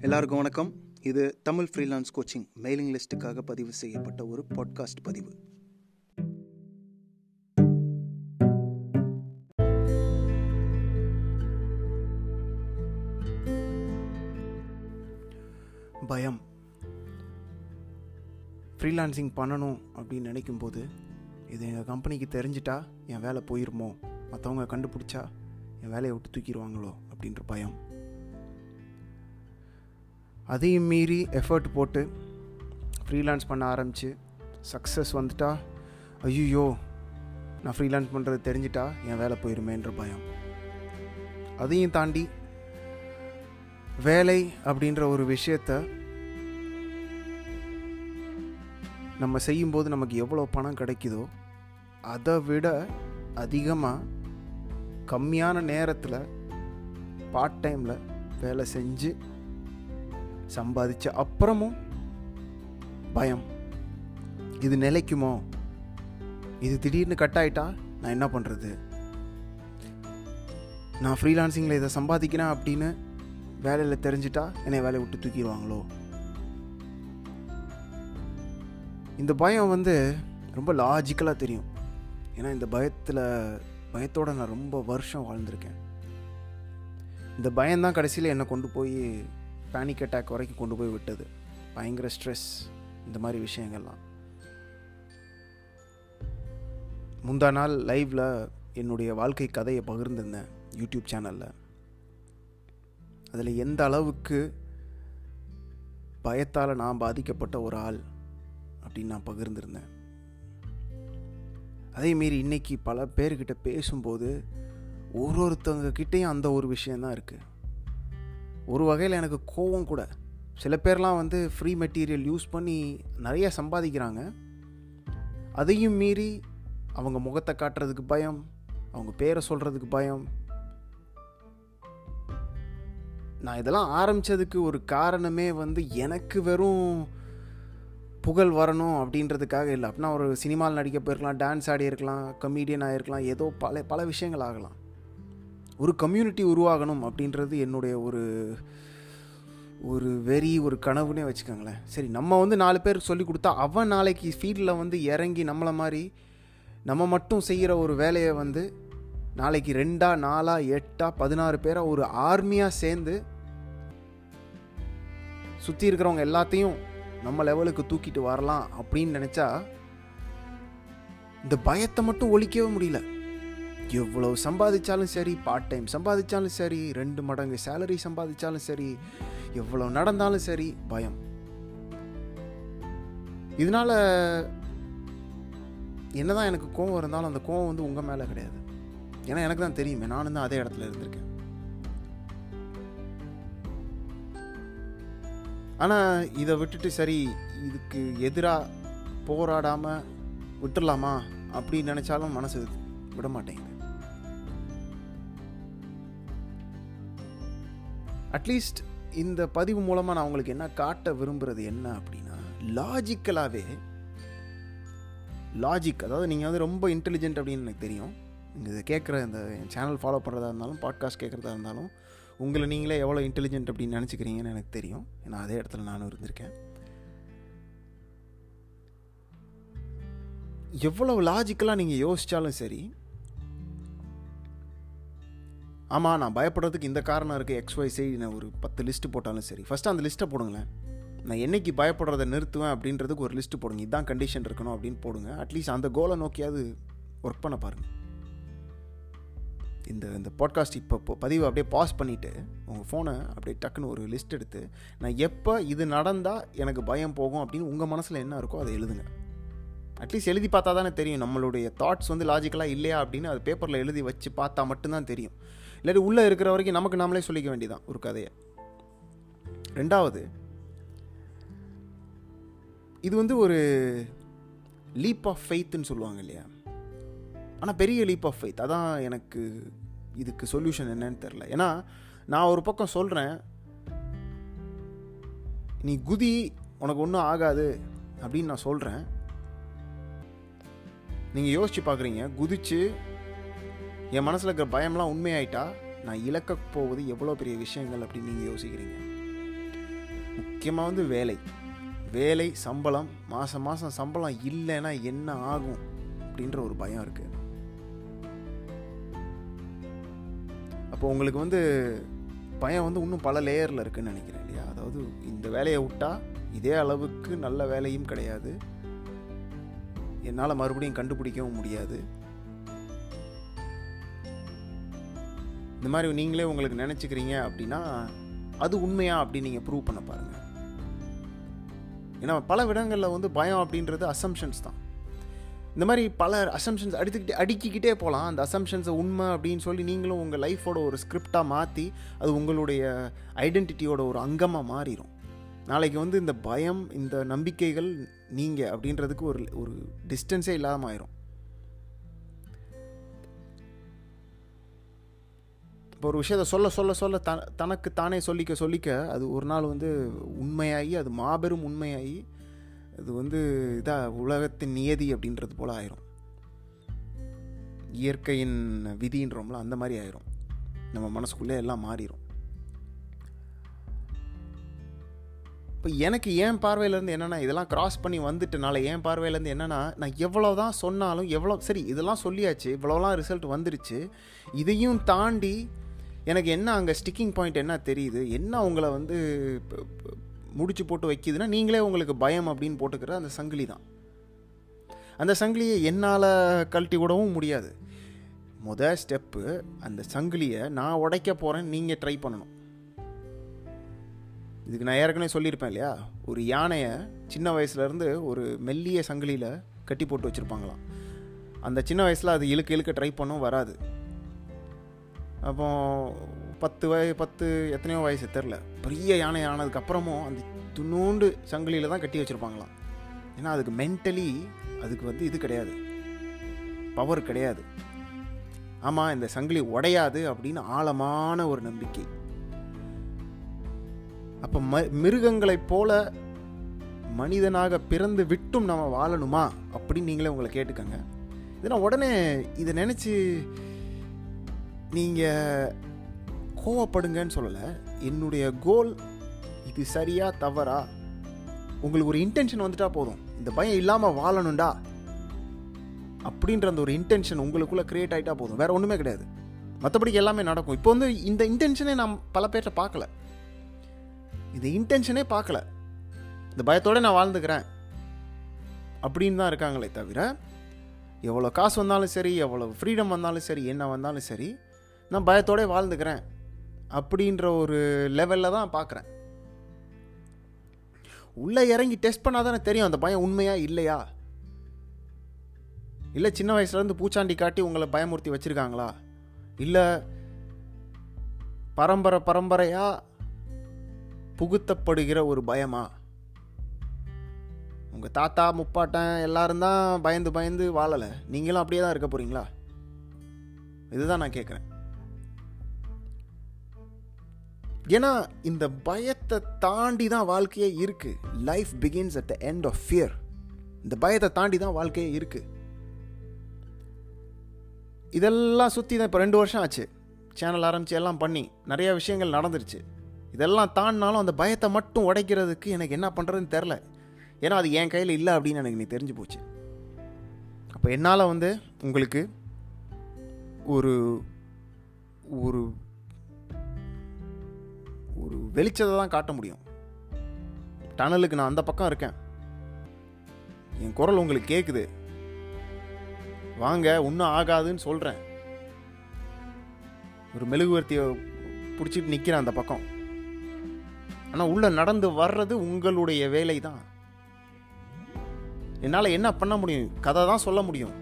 எல்லாருக்கும் வணக்கம் இது தமிழ் ஃப்ரீலான்ஸ் கோச்சிங் மெயிலிங் லிஸ்ட்டுக்காக பதிவு செய்யப்பட்ட ஒரு பாட்காஸ்ட் பதிவு பயம் ஃப்ரீலான்சிங் பண்ணணும் அப்படின்னு நினைக்கும்போது இது எங்கள் கம்பெனிக்கு தெரிஞ்சிட்டா என் வேலை போயிருமோ மற்றவங்க கண்டுபிடிச்சா என் வேலையை விட்டு தூக்கிடுவாங்களோ அப்படின்ற பயம் அதையும் மீறி எஃபர்ட் போட்டு ஃப்ரீலான்ஸ் பண்ண ஆரம்பித்து சக்ஸஸ் வந்துட்டா ஐயோ நான் ஃப்ரீலான்ஸ் பண்ணுறது தெரிஞ்சிட்டா என் வேலை போயிருமேன்ற பயம் அதையும் தாண்டி வேலை அப்படின்ற ஒரு விஷயத்த நம்ம செய்யும்போது நமக்கு எவ்வளோ பணம் கிடைக்குதோ அதை விட அதிகமாக கம்மியான நேரத்தில் பார்ட் டைமில் வேலை செஞ்சு சம்பாதிச்ச அப்புறமும் பயம் இது நிலைக்குமோ இது திடீர்னு கட் ஆயிட்டா நான் என்ன பண்ணுறது நான் ஃப்ரீலான்சிங்கில் இதை சம்பாதிக்கிறேன் அப்படின்னு வேலையில் தெரிஞ்சிட்டா என்னை வேலையை விட்டு தூக்கிடுவாங்களோ இந்த பயம் வந்து ரொம்ப லாஜிக்கலாக தெரியும் ஏன்னா இந்த பயத்தில் பயத்தோடு நான் ரொம்ப வருஷம் வாழ்ந்திருக்கேன் இந்த பயம்தான் கடைசியில் என்னை கொண்டு போய் பேனிக் அட்டாக் வரைக்கும் கொண்டு போய் விட்டது பயங்கர ஸ்ட்ரெஸ் இந்த மாதிரி விஷயங்கள்லாம் முந்தா நாள் லைவில் என்னுடைய வாழ்க்கை கதையை பகிர்ந்திருந்தேன் யூடியூப் சேனலில் அதில் எந்த அளவுக்கு பயத்தால் நான் பாதிக்கப்பட்ட ஒரு ஆள் அப்படின்னு நான் பகிர்ந்திருந்தேன் அதேமாரி இன்றைக்கி பல பேர்கிட்ட பேசும்போது ஒரு ஒருத்தவங்க கிட்டேயும் அந்த ஒரு விஷயந்தான் இருக்குது ஒரு வகையில் எனக்கு கோவம் கூட சில பேர்லாம் வந்து ஃப்ரீ மெட்டீரியல் யூஸ் பண்ணி நிறைய சம்பாதிக்கிறாங்க அதையும் மீறி அவங்க முகத்தை காட்டுறதுக்கு பயம் அவங்க பேரை சொல்கிறதுக்கு பயம் நான் இதெல்லாம் ஆரம்பித்ததுக்கு ஒரு காரணமே வந்து எனக்கு வெறும் புகழ் வரணும் அப்படின்றதுக்காக இல்லை அப்படின்னா ஒரு சினிமாவில் நடிக்க போயிருக்கலாம் டான்ஸ் ஆடி இருக்கலாம் கமீடியன் ஆகிருக்கலாம் ஏதோ பல பல விஷயங்கள் ஆகலாம் ஒரு கம்யூனிட்டி உருவாகணும் அப்படின்றது என்னுடைய ஒரு ஒரு வெறி ஒரு கனவுனே வச்சுக்கோங்களேன் சரி நம்ம வந்து நாலு பேருக்கு சொல்லி கொடுத்தா அவன் நாளைக்கு ஃபீல்டில் வந்து இறங்கி நம்மளை மாதிரி நம்ம மட்டும் செய்கிற ஒரு வேலையை வந்து நாளைக்கு ரெண்டா நாலா எட்டா பதினாறு பேரை ஒரு ஆர்மியாக சேர்ந்து சுற்றி இருக்கிறவங்க எல்லாத்தையும் நம்ம லெவலுக்கு தூக்கிட்டு வரலாம் அப்படின்னு நினச்சா இந்த பயத்தை மட்டும் ஒழிக்கவே முடியல எவ்வளோ சம்பாதிச்சாலும் சரி பார்ட் டைம் சம்பாதிச்சாலும் சரி ரெண்டு மடங்கு சேலரி சம்பாதிச்சாலும் சரி எவ்வளோ நடந்தாலும் சரி பயம் இதனால் என்னதான் எனக்கு கோவம் இருந்தாலும் அந்த கோவம் வந்து உங்கள் மேலே கிடையாது ஏன்னா எனக்கு தான் தெரியுமே நானும் தான் அதே இடத்துல இருந்திருக்கேன் ஆனால் இதை விட்டுட்டு சரி இதுக்கு எதிராக போராடாமல் விட்டுடலாமா அப்படின்னு நினச்சாலும் மனசு விட மாட்டேங்குது அட்லீஸ்ட் இந்த பதிவு மூலமாக நான் உங்களுக்கு என்ன காட்ட விரும்புகிறது என்ன அப்படின்னா லாஜிக்கலாகவே லாஜிக் அதாவது நீங்கள் வந்து ரொம்ப இன்டெலிஜென்ட் அப்படின்னு எனக்கு தெரியும் நீங்கள் இதை கேட்குற இந்த சேனல் ஃபாலோ பண்ணுறதா இருந்தாலும் பாட்காஸ்ட் கேட்குறதா இருந்தாலும் உங்களை நீங்களே எவ்வளோ இன்டெலிஜென்ட் அப்படின்னு நினச்சிக்கிறீங்கன்னு எனக்கு தெரியும் ஏன்னா அதே இடத்துல நானும் இருந்திருக்கேன் எவ்வளவு லாஜிக்கலாக நீங்கள் யோசித்தாலும் சரி ஆமாம் நான் பயப்படுறதுக்கு இந்த காரணம் இருக்குது எக்ஸ் ஒய் சைடு நான் ஒரு பத்து லிஸ்ட்டு போட்டாலும் சரி ஃபஸ்ட்டு அந்த லிஸ்ட்டை போடுங்களேன் நான் என்னைக்கு பயப்படுறதை நிறுத்துவேன் அப்படின்றதுக்கு ஒரு லிஸ்ட்டு போடுங்க இதுதான் கண்டிஷன் இருக்கணும் அப்படின்னு போடுங்க அட்லீஸ்ட் அந்த கோலை நோக்கியாவது ஒர்க் பண்ண பாருங்கள் இந்த இந்த பாட்காஸ்ட் இப்போ இப்போ பதிவை அப்படியே பாஸ் பண்ணிவிட்டு உங்கள் ஃபோனை அப்படியே டக்குன்னு ஒரு லிஸ்ட் எடுத்து நான் எப்போ இது நடந்தால் எனக்கு பயம் போகும் அப்படின்னு உங்கள் மனசில் என்ன இருக்கோ அதை எழுதுங்க அட்லீஸ்ட் எழுதி பார்த்தா தானே தெரியும் நம்மளுடைய தாட்ஸ் வந்து லாஜிக்கலாக இல்லையா அப்படின்னு அது பேப்பரில் எழுதி வச்சு பார்த்தா மட்டும்தான் தெரியும் இல்லாட்டி உள்ளே இருக்கிற வரைக்கும் நமக்கு நாமளே சொல்லிக்க வேண்டியதான் ஒரு கதையை ரெண்டாவது இது வந்து ஒரு லீப் ஆஃப் ஃபெய்த்துன்னு சொல்லுவாங்க இல்லையா ஆனால் பெரிய லீப் ஆஃப் ஃபெய்த் அதான் எனக்கு இதுக்கு சொல்யூஷன் என்னன்னு தெரில ஏன்னா நான் ஒரு பக்கம் சொல்கிறேன் நீ குதி உனக்கு ஒன்றும் ஆகாது அப்படின்னு நான் சொல்கிறேன் நீங்கள் யோசிச்சு பார்க்குறீங்க குதிச்சு என் மனசில் இருக்கிற பயம்லாம் உண்மையாயிட்டா நான் இழக்க போவது எவ்வளோ பெரிய விஷயங்கள் அப்படின்னு நீங்கள் யோசிக்கிறீங்க முக்கியமாக வந்து வேலை வேலை சம்பளம் மாதம் மாதம் சம்பளம் இல்லைன்னா என்ன ஆகும் அப்படின்ற ஒரு பயம் இருக்குது அப்போ உங்களுக்கு வந்து பயம் வந்து இன்னும் பல லேயரில் இருக்குன்னு நினைக்கிறேன் இல்லையா அதாவது இந்த வேலையை விட்டா இதே அளவுக்கு நல்ல வேலையும் கிடையாது என்னால் மறுபடியும் கண்டுபிடிக்கவும் முடியாது இந்த மாதிரி நீங்களே உங்களுக்கு நினச்சிக்கிறீங்க அப்படின்னா அது உண்மையா அப்படின்னு நீங்கள் ப்ரூவ் பண்ண பாருங்கள் ஏன்னா பல விடங்களில் வந்து பயம் அப்படின்றது அசம்ஷன்ஸ் தான் இந்த மாதிரி பல அசம்ஷன்ஸ் அடித்துக்கிட்டே அடுக்கிக்கிட்டே போகலாம் அந்த அசம்ஷன்ஸை உண்மை அப்படின்னு சொல்லி நீங்களும் உங்கள் லைஃபோட ஒரு ஸ்கிரிப்டாக மாற்றி அது உங்களுடைய ஐடென்டிட்டியோட ஒரு அங்கமாக மாறிடும் நாளைக்கு வந்து இந்த பயம் இந்த நம்பிக்கைகள் நீங்கள் அப்படின்றதுக்கு ஒரு ஒரு டிஸ்டன்ஸே இல்லாமல் ஆயிரும் இப்போ ஒரு விஷயத்த சொல்ல சொல்ல சொல்ல த தனக்கு தானே சொல்லிக்க சொல்லிக்க அது ஒரு நாள் வந்து உண்மையாகி அது மாபெரும் உண்மையாகி இது வந்து இதாக உலகத்தின் நியதி அப்படின்றது போல் ஆயிரும் இயற்கையின் விதின்றோம்ல அந்த மாதிரி ஆயிரும் நம்ம மனசுக்குள்ளே எல்லாம் மாறிடும் இப்போ எனக்கு ஏன் பார்வையிலேருந்து என்னென்னா இதெல்லாம் கிராஸ் பண்ணி வந்துட்டனால என் பார்வையிலேருந்து என்னென்னா நான் எவ்வளோ தான் சொன்னாலும் எவ்வளோ சரி இதெல்லாம் சொல்லியாச்சு இவ்வளோலாம் ரிசல்ட் வந்துருச்சு இதையும் தாண்டி எனக்கு என்ன அங்கே ஸ்டிக்கிங் பாயிண்ட் என்ன தெரியுது என்ன உங்களை வந்து முடிச்சு போட்டு வைக்கிதுன்னா நீங்களே உங்களுக்கு பயம் அப்படின்னு போட்டுக்கிற அந்த சங்கிலி தான் அந்த சங்கிலியை என்னால் கழட்டி விடவும் முடியாது முத ஸ்டெப்பு அந்த சங்கிலியை நான் உடைக்க போகிறேன் நீங்கள் ட்ரை பண்ணணும் இதுக்கு நான் ஏற்கனவே சொல்லியிருப்பேன் இல்லையா ஒரு யானையை சின்ன வயசுலேருந்து ஒரு மெல்லிய சங்கிலியில் கட்டி போட்டு வச்சுருப்பாங்களாம் அந்த சின்ன வயசில் அது இழுக்க இழுக்க ட்ரை பண்ணும் வராது அப்போ பத்து வய பத்து எத்தனையோ வயசு தெரில பெரிய யானை ஆனதுக்கப்புறமும் அந்த துணூண்டு சங்கிலியில் தான் கட்டி வச்சுருப்பாங்களாம் ஏன்னா அதுக்கு மென்டலி அதுக்கு வந்து இது கிடையாது பவர் கிடையாது ஆமாம் இந்த சங்கிலி உடையாது அப்படின்னு ஆழமான ஒரு நம்பிக்கை அப்போ ம மிருகங்களைப் போல மனிதனாக பிறந்து விட்டும் நம்ம வாழணுமா அப்படின்னு நீங்களே உங்களை கேட்டுக்கங்க இதை நான் உடனே இதை நினச்சி நீங்கள் கோவப்படுங்கன்னு சொல்லலை என்னுடைய கோல் இது சரியா தவறா உங்களுக்கு ஒரு இன்டென்ஷன் வந்துட்டா போதும் இந்த பயம் இல்லாமல் வாழணும்டா அப்படின்ற அந்த ஒரு இன்டென்ஷன் உங்களுக்குள்ளே க்ரியேட் ஆகிட்டா போதும் வேறு ஒன்றுமே கிடையாது மற்றபடிக்கு எல்லாமே நடக்கும் இப்போ வந்து இந்த இன்டென்ஷனே நான் பல பேர்கிட்ட பார்க்கல இந்த இன்டென்ஷனே பார்க்கல இந்த பயத்தோடு நான் வாழ்ந்துக்கிறேன் அப்படின்னு தான் இருக்காங்களே தவிர எவ்வளோ காசு வந்தாலும் சரி எவ்வளோ ஃப்ரீடம் வந்தாலும் சரி என்ன வந்தாலும் சரி நான் பயத்தோட வாழ்ந்துக்கிறேன் அப்படின்ற ஒரு லெவலில் தான் பார்க்குறேன் உள்ளே இறங்கி டெஸ்ட் பண்ணால் தானே தெரியும் அந்த பயம் உண்மையா இல்லையா இல்லை சின்ன வயசுலேருந்து பூச்சாண்டி காட்டி உங்களை பயமுறுத்தி வச்சுருக்காங்களா இல்லை பரம்பரை பரம்பரையாக புகுத்தப்படுகிற ஒரு பயமா உங்கள் தாத்தா முப்பாட்டன் எல்லாரும் தான் பயந்து பயந்து வாழலை நீங்களும் அப்படியே தான் இருக்க போகிறீங்களா இதுதான் நான் கேட்குறேன் ஏன்னா இந்த பயத்தை தாண்டி தான் வாழ்க்கையே இருக்கு life begins at the end of fear இந்த பயத்தை தாண்டி தான் வாழ்க்கையே இருக்கு இதெல்லாம் சுற்றி தான் இப்போ ரெண்டு வருஷம் ஆச்சு சேனல் ஆரம்பித்து எல்லாம் பண்ணி நிறைய விஷயங்கள் நடந்துருச்சு இதெல்லாம் தாண்டினாலும் அந்த பயத்தை மட்டும் உடைக்கிறதுக்கு எனக்கு என்ன பண்ணுறதுன்னு தெரில ஏன்னா அது என் கையில் இல்லை அப்படின்னு எனக்கு நீ தெரிஞ்சு போச்சு அப்போ என்னால் வந்து உங்களுக்கு ஒரு ஒரு ஒரு வெளிச்சத்தை தான் காட்ட முடியும் டனலுக்கு நான் அந்த பக்கம் இருக்கேன் என் குரல் உங்களுக்கு கேட்குது வாங்க ஒன்றும் ஆகாதுன்னு சொல்கிறேன் ஒரு மெழுகுவர்த்தியை பிடிச்சிட்டு நிற்கிறேன் அந்த பக்கம் ஆனால் உள்ளே நடந்து வர்றது உங்களுடைய வேலை தான் என்னால் என்ன பண்ண முடியும் கதை தான் சொல்ல முடியும்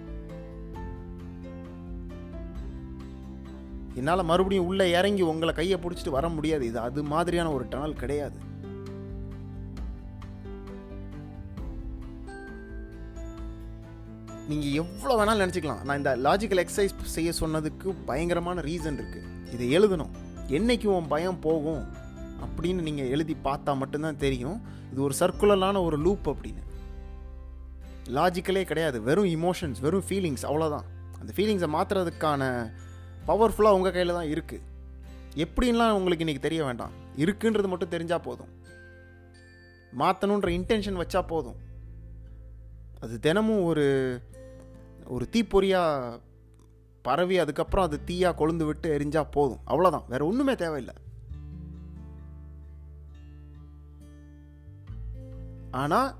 என்னால் மறுபடியும் உள்ளே இறங்கி உங்களை கையை பிடிச்சிட்டு வர முடியாது இது அது மாதிரியான ஒரு டனல் கிடையாது நீங்கள் எவ்வளோ வேணாலும் நினச்சிக்கலாம் நான் இந்த லாஜிக்கல் எக்ஸசைஸ் செய்ய சொன்னதுக்கு பயங்கரமான ரீசன் இருக்குது இதை எழுதணும் என்னைக்கு உன் பயம் போகும் அப்படின்னு நீங்கள் எழுதி பார்த்தா மட்டும்தான் தெரியும் இது ஒரு சர்க்குலரான ஒரு லூப் அப்படின்னு லாஜிக்கலே கிடையாது வெறும் இமோஷன்ஸ் வெறும் ஃபீலிங்ஸ் அவ்வளோதான் அந்த ஃபீலிங்ஸை மாற்றுறதுக்கான பவர்ஃபுல்லாக உங்கள் கையில் தான் இருக்குது எப்படின்லாம் உங்களுக்கு இன்றைக்கி தெரிய வேண்டாம் இருக்குன்றது மட்டும் தெரிஞ்சால் போதும் மாற்றணுன்ற இன்டென்ஷன் வச்சா போதும் அது தினமும் ஒரு ஒரு தீப்பொறியாக பரவி அதுக்கப்புறம் அது தீயாக கொழுந்து விட்டு எரிஞ்சா போதும் அவ்வளோதான் வேற ஒன்றுமே தேவையில்லை ஆனால்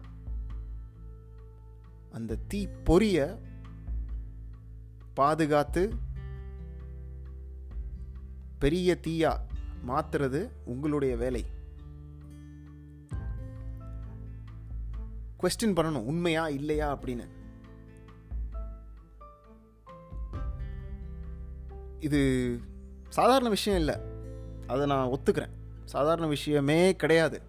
அந்த தீ பொரிய பாதுகாத்து பெரிய தீயா மாத்துறது உங்களுடைய வேலை கொஸ்டின் பண்ணணும் உண்மையா இல்லையா அப்படின்னு இது சாதாரண விஷயம் இல்லை அதை நான் ஒத்துக்கிறேன் சாதாரண விஷயமே கிடையாது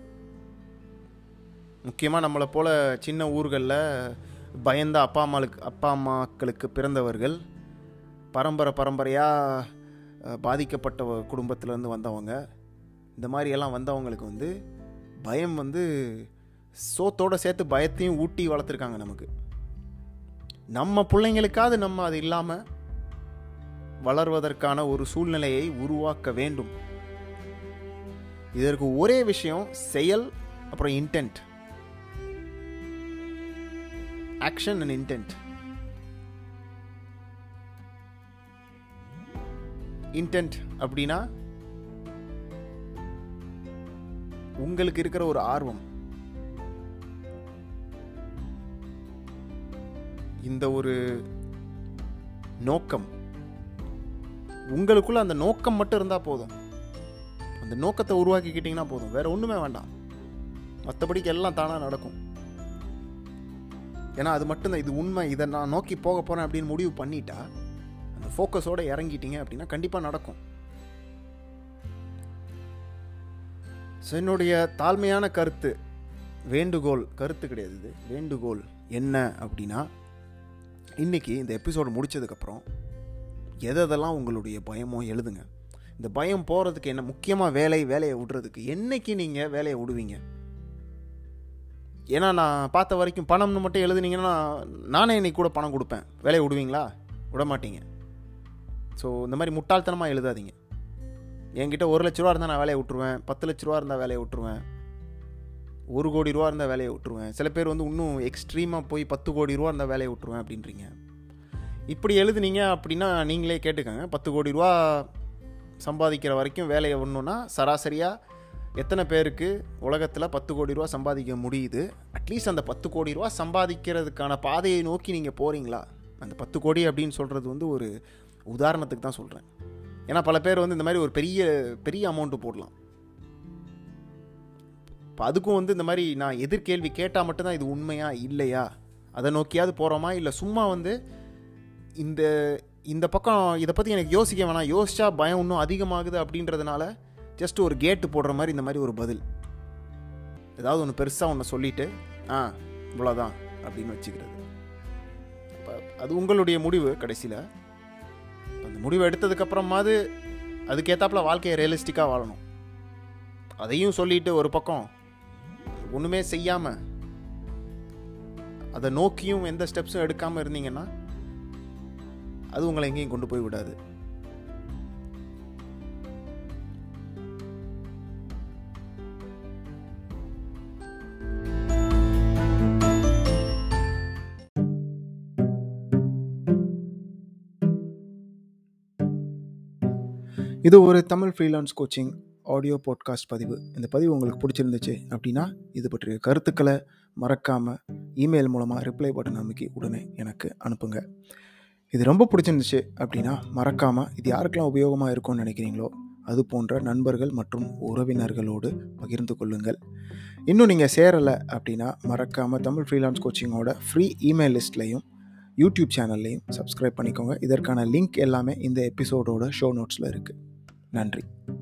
முக்கியமாக நம்மளை போல் சின்ன ஊர்களில் பயந்த அப்பா அம்மாளுக்கு அப்பா அம்மாக்களுக்கு பிறந்தவர்கள் பரம்பரை பரம்பரையாக பாதிக்கப்பட்ட குடும்பத்திலேருந்து வந்தவங்க இந்த மாதிரியெல்லாம் வந்தவங்களுக்கு வந்து பயம் வந்து சோத்தோடு சேர்த்து பயத்தையும் ஊட்டி வளர்த்துருக்காங்க நமக்கு நம்ம பிள்ளைங்களுக்காவது நம்ம அது இல்லாமல் வளர்வதற்கான ஒரு சூழ்நிலையை உருவாக்க வேண்டும் இதற்கு ஒரே விஷயம் செயல் அப்புறம் intent action and intent intent அப்படின்னா உங்களுக்கு இருக்கிற ஒரு ஆர்வம் இந்த ஒரு நோக்கம் உங்களுக்குள்ள அந்த நோக்கம் மட்டும் இருந்தால் போதும் அந்த நோக்கத்தை உருவாக்கிக்கிட்டிங்கன்னா போதும் வேற ஒன்றுமே வேண்டாம் மற்றபடிக்கு எல்லாம் தானாக நடக்கும் ஏன்னா அது மட்டும்தான் இது உண்மை இதை நான் நோக்கி போக போகிறேன் அப்படின்னு முடிவு பண்ணிட்டா அந்த ஃபோக்கஸோடு இறங்கிட்டீங்க அப்படின்னா கண்டிப்பாக நடக்கும் ஸோ என்னுடைய தாழ்மையான கருத்து வேண்டுகோள் கருத்து கிடையாது இது வேண்டுகோள் என்ன அப்படின்னா இன்றைக்கி இந்த எபிசோடு முடித்ததுக்கப்புறம் எதெல்லாம் உங்களுடைய பயமோ எழுதுங்க இந்த பயம் போகிறதுக்கு என்ன முக்கியமாக வேலை வேலையை விடுறதுக்கு என்னைக்கு நீங்கள் வேலையை விடுவீங்க ஏன்னா நான் பார்த்த வரைக்கும் பணம்னு மட்டும் எழுதுனீங்கன்னா நானே இன்னைக்கு கூட பணம் கொடுப்பேன் வேலையை விடுவீங்களா விட மாட்டீங்க ஸோ இந்த மாதிரி முட்டாள்தனமாக எழுதாதீங்க என்கிட்ட ஒரு லட்ச ரூபா இருந்தால் நான் வேலையை விட்டுருவேன் பத்து லட்ச ரூபா இருந்தால் வேலையை விட்டுருவேன் ஒரு கோடி ரூபா இருந்தால் வேலையை விட்டுருவேன் சில பேர் வந்து இன்னும் எக்ஸ்ட்ரீமாக போய் பத்து கோடி ரூபா இருந்தால் வேலையை விட்டுருவேன் அப்படின்றீங்க இப்படி எழுதுனீங்க அப்படின்னா நீங்களே கேட்டுக்கோங்க பத்து கோடி ரூபா சம்பாதிக்கிற வரைக்கும் வேலையை விடணுன்னா சராசரியாக எத்தனை பேருக்கு உலகத்தில் பத்து கோடி ரூபா சம்பாதிக்க முடியுது அட்லீஸ்ட் அந்த பத்து கோடி ரூபா சம்பாதிக்கிறதுக்கான பாதையை நோக்கி நீங்கள் போகிறீங்களா அந்த பத்து கோடி அப்படின்னு சொல்கிறது வந்து ஒரு உதாரணத்துக்கு தான் சொல்கிறேன் ஏன்னா பல பேர் வந்து இந்த மாதிரி ஒரு பெரிய பெரிய அமௌண்ட்டு போடலாம் இப்போ அதுக்கும் வந்து இந்த மாதிரி நான் எதிர்கேள்வி கேட்டால் மட்டும்தான் இது உண்மையா இல்லையா அதை நோக்கியாவது போகிறோமா இல்லை சும்மா வந்து இந்த இந்த பக்கம் இதை பற்றி எனக்கு யோசிக்க வேணாம் யோசிச்சா பயம் இன்னும் அதிகமாகுது அப்படின்றதுனால ஜஸ்ட் ஒரு கேட்டு போடுற மாதிரி இந்த மாதிரி ஒரு பதில் ஏதாவது ஒன்று பெருசாக ஒன்று சொல்லிவிட்டு ஆ இவ்வளோதான் அப்படின்னு வச்சுக்கிறது அப்போ அது உங்களுடைய முடிவு கடைசியில் அந்த முடிவு எடுத்ததுக்கப்புறமாவது அதுக்கேற்றாப்புல வாழ்க்கையை ரியலிஸ்டிக்காக வாழணும் அதையும் சொல்லிட்டு ஒரு பக்கம் ஒன்றுமே செய்யாமல் அதை நோக்கியும் எந்த ஸ்டெப்ஸும் எடுக்காமல் இருந்தீங்கன்னா அது உங்களை எங்கேயும் கொண்டு போய் விடாது இது ஒரு Tamil freelance coaching audio podcast பதிவு இந்த பதிவு உங்களுக்கு பிடிச்சிருந்துச்சு அப்படின்னா இது பற்றிய கருத்துக்களை மறக்காமல் இமெயில் மூலமாக ரிப்ளை பட்டன் அமைக்கி உடனே எனக்கு அனுப்புங்க இது ரொம்ப பிடிச்சிருந்துச்சு அப்படின்னா மறக்காமல் இது யாருக்கெல்லாம் உபயோகமாக இருக்கும்னு நினைக்கிறீங்களோ அது போன்ற நண்பர்கள் மற்றும் உறவினர்களோடு பகிர்ந்து கொள்ளுங்கள் இன்னும் நீங்கள் சேரலை அப்படின்னா மறக்காமல் தமிழ் ஃப்ரீலான்ஸ் கோச்சிங்கோட ஃப்ரீ இமெயில் லிஸ்ட்லையும் யூடியூப் சேனல்லையும் சப்ஸ்கிரைப் பண்ணிக்கோங்க இதற்கான லிங்க் எல்லாமே இந்த எபிசோடோட ஷோ நோட்ஸில் இருக்குது நன்றி